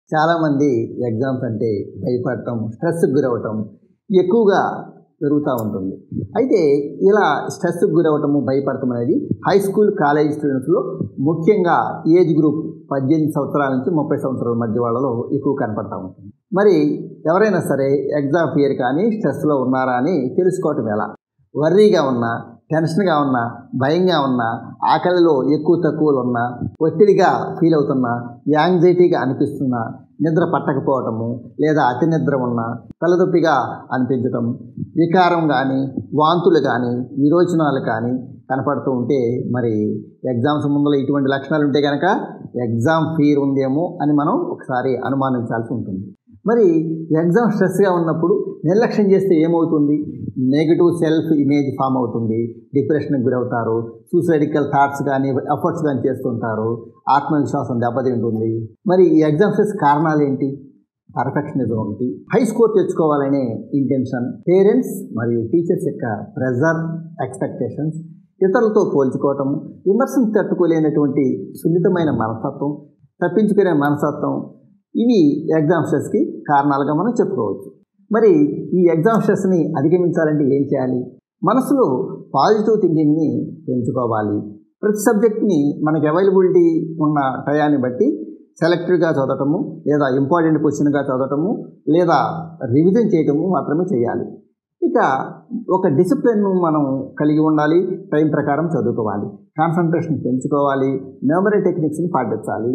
చాలామంది ఎగ్జామ్స్ అంటే భయపడటం స్ట్రెస్కి గురవటం ఎక్కువగా జరుగుతూ ఉంటుంది అయితే ఇలా స్ట్రెస్కి గురవటము భయపడటం అనేది హై స్కూల్ కాలేజ్ స్టూడెంట్స్లో ముఖ్యంగా ఏజ్ గ్రూప్ పద్దెనిమిది సంవత్సరాల నుంచి ముప్పై సంవత్సరాల మధ్య వాళ్ళలో ఎక్కువ కనపడతా ఉంటుంది మరి ఎవరైనా సరే ఎగ్జామ్ ఫియర్ కానీ స్ట్రెస్లో ఉన్నారా అని తెలుసుకోవటం ఎలా వర్రీగా ఉన్నా టెన్షన్గా ఉన్నా భయంగా ఉన్నా ఆకలిలో ఎక్కువ తక్కువలు ఉన్నా ఒత్తిడిగా ఫీల్ అవుతున్నా యాంగ్జైటీగా అనిపిస్తున్నా నిద్ర పట్టకపోవటము లేదా అతి నిద్ర ఉన్నా తలదొప్పిగా అనిపించటం వికారం కానీ వాంతులు కానీ విరోచనాలు కానీ కనపడుతూ ఉంటే మరి ఎగ్జామ్స్ ముందర ఇటువంటి లక్షణాలు ఉంటే కనుక ఎగ్జామ్ ఫీర్ ఉందేమో అని మనం ఒకసారి అనుమానించాల్సి ఉంటుంది మరి ఎగ్జామ్ స్ట్రెస్గా ఉన్నప్పుడు నిర్లక్ష్యం చేస్తే ఏమవుతుంది నెగిటివ్ సెల్ఫ్ ఇమేజ్ ఫామ్ అవుతుంది డిప్రెషన్కి గురవుతారు సూసైడికల్ థాట్స్ కానీ ఎఫర్ట్స్ కానీ చేస్తుంటారు ఆత్మవిశ్వాసం దెబ్బతింటుంది మరి ఈ ఎగ్జామ్ స్ట్రెస్ కారణాలు ఏంటి పర్ఫెక్షనిజం ఒకటి హై స్కోర్ తెచ్చుకోవాలనే ఇంటెన్షన్ పేరెంట్స్ మరియు టీచర్స్ యొక్క ప్రెజర్ ఎక్స్పెక్టేషన్స్ ఇతరులతో పోల్చుకోవటం విమర్శను తట్టుకోలేనటువంటి సున్నితమైన మనస్తత్వం తప్పించుకునే మనస్తత్వం ఇవి ఎగ్జామ్ స్ట్రెస్కి కారణాలుగా మనం చెప్పుకోవచ్చు మరి ఈ ఎగ్జామ్ స్ట్రెస్ని అధిగమించాలంటే ఏం చేయాలి మనసులో పాజిటివ్ థింకింగ్ని పెంచుకోవాలి ప్రతి సబ్జెక్ట్ని మనకి అవైలబిలిటీ ఉన్న టయాన్ని బట్టి సెలెక్టివ్గా చదవటము లేదా ఇంపార్టెంట్ క్వశ్చన్గా చదవటము లేదా రివిజన్ చేయటము మాత్రమే చేయాలి ఇక ఒక డిసిప్లిన్ మనం కలిగి ఉండాలి టైం ప్రకారం చదువుకోవాలి కాన్సన్ట్రేషన్ పెంచుకోవాలి మెమరీ టెక్నిక్స్ని పాటించాలి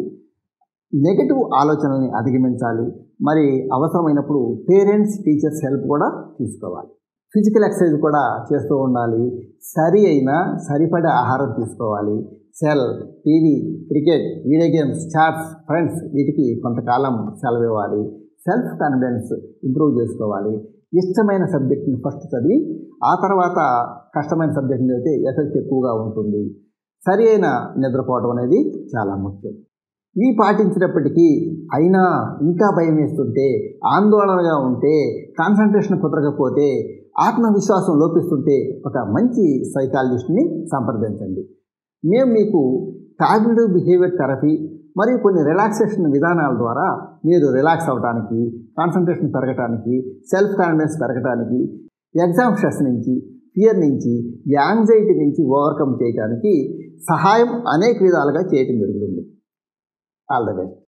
నెగటివ్ ఆలోచనల్ని అధిగమించాలి మరి అవసరమైనప్పుడు పేరెంట్స్ టీచర్స్ హెల్ప్ కూడా తీసుకోవాలి ఫిజికల్ ఎక్సర్సైజ్ కూడా చేస్తూ ఉండాలి సరి అయిన సరిపడే ఆహారం తీసుకోవాలి cell TV cricket video games chats friends వీటికి కొంతకాలం సెలవు ఇవ్వాలి సెల్ఫ్ కాన్ఫిడెన్స్ ఇంప్రూవ్ చేసుకోవాలి ఇష్టమైన సబ్జెక్ట్ని ఫస్ట్ చదివి ఆ తర్వాత కష్టమైన సబ్జెక్ట్ని చదివితే ఎఫెక్ట్ ఎక్కువగా ఉంటుంది సరి అయిన నిద్రపోవడం అనేది చాలా ముఖ్యం ఇవి పాటించినప్పటికీ అయినా ఇంకా భయం వేస్తుంటే ఆందోళనగా ఉంటే కాన్సన్ట్రేషన్ కుదరకపోతే ఆత్మవిశ్వాసం లోపిస్తుంటే ఒక మంచి సైకాలజిస్ట్ని సంప్రదించండి మేము మీకు కాగ్నిటివ్ బిహేవియర్ థెరపీ మరియు కొన్ని రిలాక్సేషన్ విధానాల ద్వారా మీరు రిలాక్స్ అవ్వడానికి కాన్సన్ట్రేషన్ పెరగడానికి సెల్ఫ్ కాన్ఫిడెన్స్ పెరగడానికి ఎగ్జామ్ స్ట్రెస్ నుంచి ఫియర్ నుంచి యాంగ్జైటీ నుంచి ఓవర్కమ్ చేయడానికి సహాయం అనేక విధాలుగా చేయటం జరుగుతుంది ఆల్ ద బెస్ట్